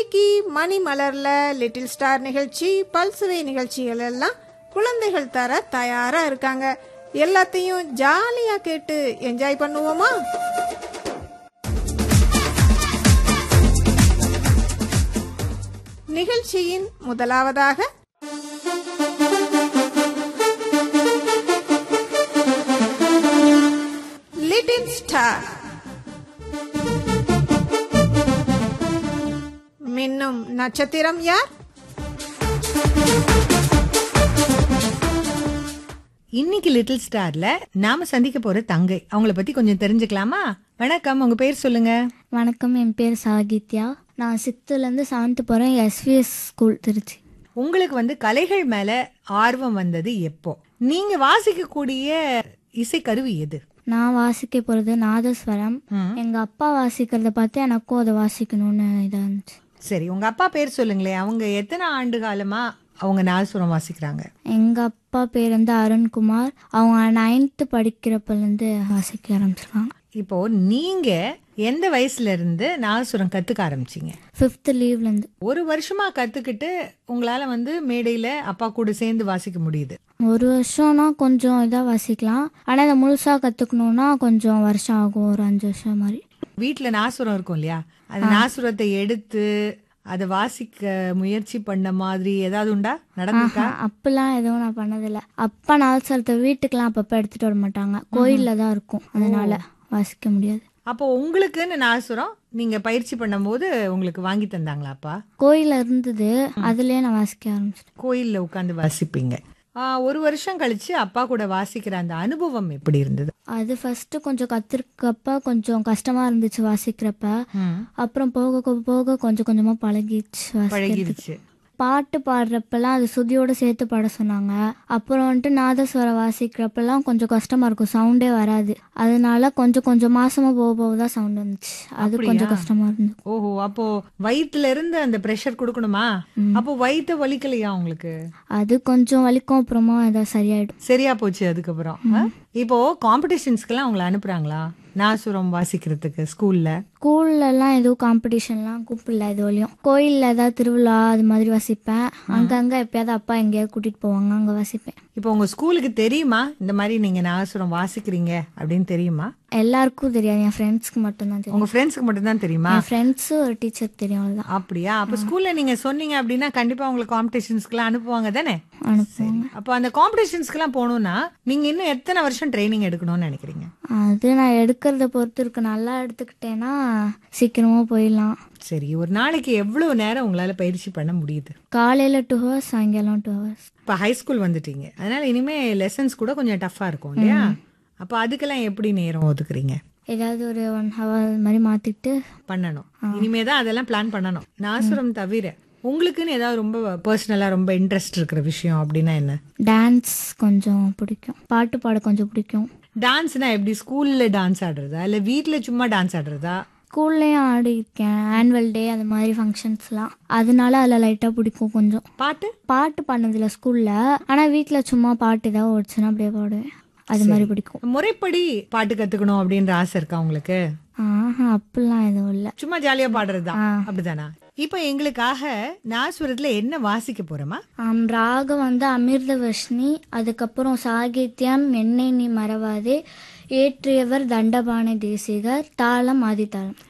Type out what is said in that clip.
இன்னைக்கு மணி மலர்ல little star நிகழ்ச்சி பல்சுவை நிகழ்ச்சிகள் எல்லாம் குழந்தைகள் தர தயாரா இருக்காங்க எல்லாத்தையும் ஜாலியா கேட்டு என்ஜாய் பண்ணுவோமா நிகழ்ச்சியின் முதலாவதாக லிட்டில் ஸ்டார் மின்னும் நட்சத்திரம் யார் இன்னைக்கு லிட்டில் ஸ்டார்ல நாம சந்திக்க போற தங்கை அவங்கள பத்தி கொஞ்சம் தெரிஞ்சுக்கலாமா வணக்கம் உங்க பேர் சொல்லுங்க வணக்கம் என் பேர் சாகித்யா நான் சிக்ஸ்த்துலேருந்து செவன்த்து போகிறேன் எஸ்விஎஸ் ஸ்கூல் திருச்சி உங்களுக்கு வந்து கலைகள் மேல ஆர்வம் வந்தது எப்போ நீங்க வாசிக்கக்கூடிய இசைக்கருவி எது நான் வாசிக்க போகிறது நாதஸ்வரம் ம். எங்கள் அப்பா வாசிக்கிறத பார்த்து எனக்கும் அதை வாசிக்கணும்னு இதாக இருந்துச்சு சரி உங்க அப்பா பேர் சொல்லுங்களேன் அவங்க எத்தனை ஆண்டு காலமா அவங்க நாதசுரம் வாசிக்கிறாங்க எங்கள் அப்பா பேர் வந்து அருண்குமார் அவங்க நைன்த்து படிக்கிறப்பலேருந்து வாசிக்க ஆரம்பிச்சிருக்காங்க இப்போ நீங்க எந்த வயசுல இருந்து நாதசுரம் கத்துக்க ஆரம்பிச்சீங்க ஃபிஃப்த்து லீவ்லேருந்து ஒரு வருஷமா கத்துக்கிட்டு உங்களால வந்து மேடையில அப்பா கூட சேர்ந்து வாசிக்க முடியுது ஒரு வருஷம்னா கொஞ்சம் இதாக வாசிக்கலாம் ஆனால் இதை முழுசாக கற்றுக்கணுன்னா கொஞ்சம் வருஷம் ஆகும் ஒரு அஞ்சு வருஷம் மாதிரி வீட்ல நாசுரம் இருக்கும் இல்லையா அந்த நாசுரத்தை எடுத்து அதை வாசிக்க முயற்சி பண்ண மாதிரி ஏதாவது உண்டா நடந்திருக்கா ஆஹா, அப்பெல்லாம் எதுவும் நான் பண்ணதில்லை அப்பா நால்சரத்தை வீட்டுக்கெல்லாம் அப்பப்போ எடுத்துட்டு வர மாட்டாங்க கோயிலில் தான் இருக்கும் அதனால வாசிக்க முடியாது அப்போ உங்களுக்குன்னு நாசுரம் நீங்க பயிற்சி பண்ணும்போது உங்களுக்கு வாங்கி தந்தாங்களா அப்பா கோயிலில் இருந்தது அதுலயே நான் வாசிக்க ஆரம்பிச்சிட்டேன் கோயில்ல உட்காந்து வாசிப்பீங்க ஆ, ஒரு வருஷம் கழிச்சு அப்பா கூட வாசிக்கிற அந்த அனுபவம் எப்படி இருந்தது அது ஃபர்ஸ்ட் கொஞ்சம் கத்துருக்கப்ப கொஞ்சம் கஷ்டமா இருந்துச்சு வாசிக்கிறப்ப அப்புறம் போக போக- போக கொஞ்சம் கொஞ்சமா பழகிச்சு வாசிக்கிறது பழகிடுச்சு பாட்டு பாடுறப்பெல்லாம் அது சுதியோட சேர்த்து பாட சொன்னாங்க அப்புறம் வந்துட்டு நாதஸ்வரம் வாசிக்கிறப்பெல்லாம் கொஞ்சம் கஷ்டமா இருக்கும் சவுண்டே வராது அதனால கொஞ்சம் கொஞ்சம் மாசமா போக போக தான் சவுண்ட் வந்துச்சு அது கொஞ்சம் அப்படியா? கஷ்டமா இருந்தது ஓஹோ அப்போ வயிற்றுல இருந்து அந்த பிரஷர் கொடுக்கணுமா அப்போ வயிற்று வலிக்கலையா உங்களுக்கு அது கொஞ்சம் வலிக்கும் அப்புறமா ஏதாவது சரியாயிடும் சரியா போச்சு அதுக்கப்புறம் ஆ? இப்போ காம்படிஷன்ஸ்க்கெல்லாம் உங்களை அனுப்புறாங்களா நாசுரம் வாசிக்கிறதுக்கு ஸ்கூல்ல ஸ்கூல்ல எல்லாம் எதுவும் காம்படிஷன்லாம் கூப்பிடல இது வரையும் கோயில்ல ஏதாவது திருவிழா அது மாதிரி வாசிப்பேன் அங்கங்க எப்பயாவது அப்பா எங்கேயாவது கூட்டிட்டு போவாங்க அங்க வாசிப்பேன் இப்போ உங்க ஸ்கூலுக்கு தெரியுமா இந்த மாதிரி நீங்க நாசுரம் வாசிக்கிறீங்க அப்படின்னு தெரியுமா எல்லாருக்கும் தெரியாது என் ஃப்ரெண்ட்ஸ்க்கு மட்டும்தான் தெரியும் உங்க ஃப்ரெண்ட்ஸ்க்கு மட்டும் தான் தெரியுமா என் ஃப்ரெண்ட்ஸு ஒரு டீச்சர் தெரியும் அவ்வளோதான் அப்படியா அப்ப ஸ்கூல்ல நீங்க சொன்னீங்க அப்படின்னா கண்டிப்பா உங்களுக்கு காம்படிஷன்ஸ்க்குலாம் அனுப்புவாங்க தானே அனுப்புவாங்க அப்போ அந்த காம்படிஷன்ஸ்க்குலாம் போகணும்னா நீங்க இன்னும் எத்தனை வருஷம் ட்ரைனிங் எடுக்கணும்னு நினைக்கிறீங்க அது நான் எடுக்கிறத பொறுத்து இருக்கு நல்லா எடுத்துக்கிட்டேன்னா சீக்கிரமா போயிடலாம் சரி ஒரு நாளைக்கு எவ்வளவு நேரம் உங்களால பயிற்சி பண்ண முடியுது காலையில டூ ஹவர்ஸ் சாயங்காலம் டூ ஹவர்ஸ் இப்போ ஹை ஸ்கூல் வந்துட்டீங்க அதனால இனிமே லெசன்ஸ் கூட கொஞ்சம் டஃப்பா இருக்கும் இல்லையா அப்போ அதுக்கெல்லாம் எப்படி நேரம் ஒதுக்குறீங்க ஏதாவது ஒரு ஒன் ஹவர் மாதிரி மாத்திட்டு பண்ணணும் இனிமே தான் அதெல்லாம் பிளான் பண்ணணும் நாசுரம் தவிர உங்களுக்குன்னு ஏதாவது ரொம்ப பர்சனலாக ரொம்ப இன்ட்ரெஸ்ட் இருக்கிற விஷயம் அப்படின்னா என்ன டான்ஸ் கொஞ்சம் பிடிக்கும் பாட்டு பாட கொஞ்சம் பிடிக்கும் டான்ஸ்னா எப்படி ஸ்கூல்ல டான்ஸ் ஆடுறதா இல்லை வீட்டில் சும்மா டான்ஸ் ஆடுறதா ஸ்கூல்லையும் ஆடியிருக்கேன் ஆனுவல் டே அந்த மாதிரி ஃபங்க்ஷன்ஸ்லாம் அதனால அதில் லைட்டாக பிடிக்கும் கொஞ்சம் பாட்டு பாட்டு பண்ணதில்ல ஸ்கூலில் ஆனால் வீட்டில் சும்மா பாட்டு ஏதாவது ஓடிச்சுன்னா அப்படியே பாடுவேன் அது மாதிரி பிடிக்கும் முறைப்படி பாட்டு கத்துக்கணும் அப்படின்ற ஆசை இருக்கா உங்களுக்கு ஆஹா அப்படிலாம் எதுவும் இல்லை சும்மா ஜாலியா பாடுறதா அப்படிதானா இப்போ எங்களுக்காக நாசுரத்துல என்ன வாசிக்க போறோமா ஆம், ராகம் வந்து அமிர்தவர்ஷினி அதுக்கப்புறம் சாகித்யம் என்னை நீ மறவாதே ஏற்றியவர் தண்டபாணி தேசிகர் தாளம் ஆதித்தாளம்